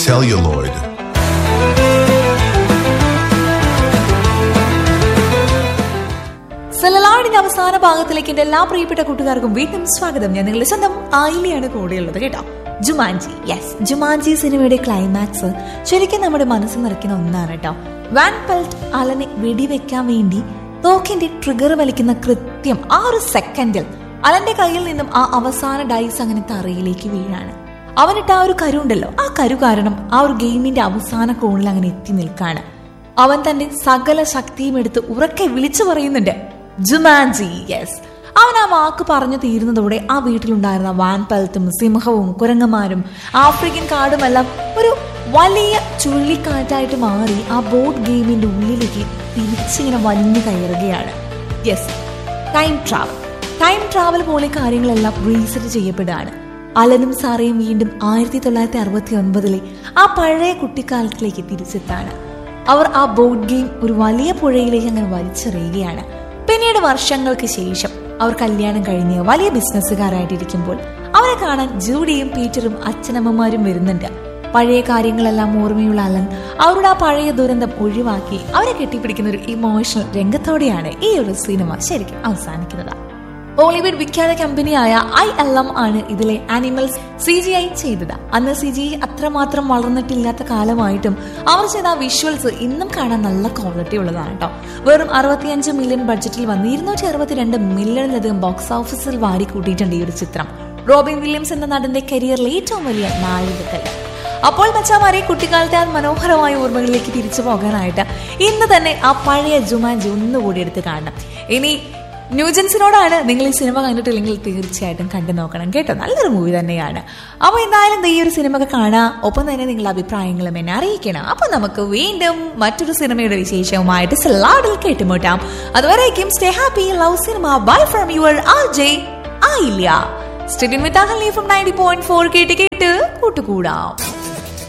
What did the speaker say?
celluloid. സെലലാടിന്റെ അവസാന ഭാഗത്തിലേക്ക് എന്റെ എല്ലാ പ്രിയപ്പെട്ട കൂട്ടുകാർക്കും വീണ്ടും സ്വാഗതം ഞാൻ നിങ്ങളുടെ സ്വന്തം ആയിലിയാണ് കൂടെയുള്ളത് കേട്ടോ ജുമാൻജി യെസ് ജുമാൻജി സിനിമയുടെ ക്ലൈമാക്സ് ശരിക്കും നമ്മുടെ മനസ്സ് നിറയ്ക്കുന്ന ഒന്നാണ് കേട്ടോ വാൻ പെൽറ്റ് അലനെ വെടിവെക്കാൻ വേണ്ടി തോക്കിന്റെ ട്രിഗർ വലിക്കുന്ന കൃത്യം ആ ഒരു സെക്കൻഡിൽ അലന്റെ കയ്യിൽ നിന്നും ആ അവസാന ഡൈസ് അങ്ങനെ തറയിലേക്ക് വീഴാണ് അവനിട്ട് ആ ഒരു കരു ഉണ്ടല്ലോ ആ കരു കാരണം ആ ഒരു ഗെയിമിന്റെ അവസാന കോണിൽ അങ്ങനെ എത്തി നിൽക്കാണ് അവൻ തന്റെ സകല ശക്തിയും എടുത്ത് ഉറക്കെ വിളിച്ചു പറയുന്നുണ്ട് ജുമാൻജി യെസ് അവൻ ആ വാക്ക് പറഞ്ഞു തീരുന്നതോടെ ആ വീട്ടിലുണ്ടായിരുന്ന വാൻ പൽത്തും സിംഹവും കുരങ്ങന്മാരും ആഫ്രിക്കൻ കാടുമെല്ലാം ഒരു വലിയ ചുഴലിക്കാറ്റായിട്ട് മാറി ആ ബോർഡ് ഗെയിമിന്റെ ഉള്ളിലേക്ക് തിരിച്ചിങ്ങനെ വലിഞ്ഞു കയറുകയാണ് yes time travel time travel പോലെ കാര്യങ്ങളെല്ലാം റീസെറ്റ് ചെയ്യപ്പെടുകയാണ് അലനും സാറയും വീണ്ടും ആയിരത്തി തൊള്ളായിരത്തി അറുപത്തി ഒൻപതിലെ ആ പഴയ കുട്ടിക്കാലത്തിലേക്ക് തിരിച്ചെത്താണ് അവർ ആ ബോർഡ് ഗെയിം ഒരു വലിയ പുഴയിലേക്ക് അങ്ങനെ വലിച്ചെറിയുകയാണ് പിന്നീട് വർഷങ്ങൾക്ക് ശേഷം അവർ കല്യാണം കഴിഞ്ഞ് വലിയ ബിസിനസ്സുകാരായിട്ടിരിക്കുമ്പോൾ അവരെ കാണാൻ ജൂഡിയും പീറ്ററും അച്ഛനമ്മമാരും വരുന്നുണ്ട് പഴയ കാര്യങ്ങളെല്ലാം ഓർമ്മയുള്ള അലൻ അവരുടെ ആ പഴയ ദുരന്തം ഒഴിവാക്കി അവരെ കെട്ടിപ്പിടിക്കുന്ന ഒരു ഇമോഷണൽ രംഗത്തോടെയാണ് ഈ ഒരു സിനിമ ശരിക്കും അവസാനിക്കുന്നത് ബോളിവുഡ് വിഖ്യാത കമ്പനിയായ ഐ എൽ എം ആണ് ഇതിലെ ആനിമൽസ് സി ജി ഐ ചെയ്തത് അന്ന് സി ജി ഐ അത്രമാത്രം വളർന്നിട്ടില്ലാത്ത കാലമായിട്ടും അവർ ചെയ്ത ആ വിഷ്വൽസ് ഇന്നും കാണാൻ നല്ല ക്വാളിറ്റി ഉള്ളതാണ് കേട്ടോ വെറും അറുപത്തിയഞ്ച് മില്യൺ ബഡ്ജറ്റിൽ വന്ന് ഇരുന്നൂറ്റി അറുപത്തിരണ്ട് മില്യണിലധികം ബോക്സ് ഓഫീസിൽ വാരി കൂട്ടിയിട്ടുണ്ട് ഈ ഒരു ചിത്രം റോബിൻ വില്യംസ് എന്ന നടന്റെ കരിയറിലെ ഏറ്റവും വലിയ നാഴികക്കല്ല് അപ്പോൾ മച്ചാമാരെ കുട്ടിക്കാലത്തെ ആ മനോഹരമായ ഓർമ്മകളിലേക്ക് തിരിച്ചു പോകാനായിട്ട് ഇന്ന് തന്നെ ആ പഴയ ജുമാൻജി ഒന്നുകൂടി എടുത്ത് കാണണം ഇനി ന്യൂജൻസിനോടാണ് നിങ്ങൾ ഈ സിനിമ കണ്ടിട്ടില്ലെങ്കിൽ തീർച്ചയായിട്ടും കണ്ടു നോക്കണം കേട്ടോ നല്ലൊരു മൂവി തന്നെയാണ് അപ്പോൾ എന്തായാലും ദേ ഈ ഒരു സിനിമ ഒക്കെ കാണാം ഒപ്പം തന്നെ നിങ്ങളുടെ അഭിപ്രായങ്ങളും എന്നെ അറിയിക്കണം അപ്പോൾ നമുക്ക് വീണ്ടും മറ്റൊരു സിനിമയുടെ വിശേഷവുമായിട്ട് സലാഡിൽ കേട്ടുമുട്ടാം അതുവരേക്കും stay happy love cinema bye from your R J ആയില്ല സ്റ്റുഡിയൻ വിത്ത് അഹലി ഫ്രം നയൻറ്റി പോയിന്റ് ഫോർ കേട്ട് കേട്ട് കൂട്ടുകൂടാം